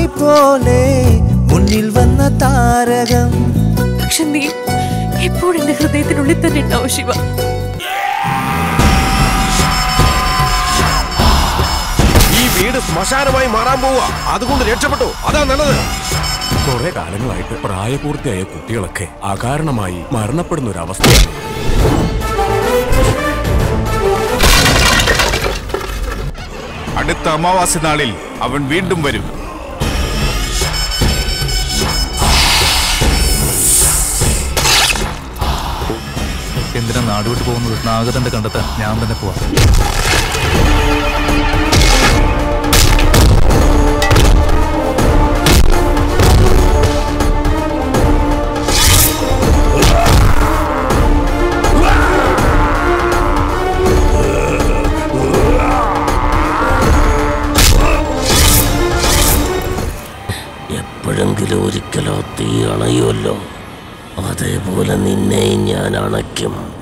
പോലെ മുന്നിൽ വന്ന താരകം പക്ഷെ നീ എപ്പോഴും എന്റെ ഹൃദയത്തിനുള്ളിൽ തന്നെ ഉണ്ടാവും ശിവ ഈ വീട് ശ്മശാനമായി മാറാൻ പോവുക അതുകൊണ്ട് രക്ഷപ്പെട്ടു അതാ നല്ലത് കുറെ കാലങ്ങളായിട്ട് പ്രായപൂർത്തിയായ കുട്ടികളൊക്കെ അകാരണമായി മരണപ്പെടുന്ന ഒരു അവസ്ഥയാണ് അടുത്ത അമാവാസി നാളിൽ അവൻ വീണ്ടും വരും എന്തിനാ നാടുവിട്ട് പോകുന്നത് നാഗതന്റെ കണ്ടെത്താൻ ഞാൻ തന്നെ പോവാം എപ്പോഴെങ്കിലും ഒരിക്കലോ തീ അണയുമല്ലോ അതേപോലെ നിന്നെയും ഞാൻ അണയ്ക്കും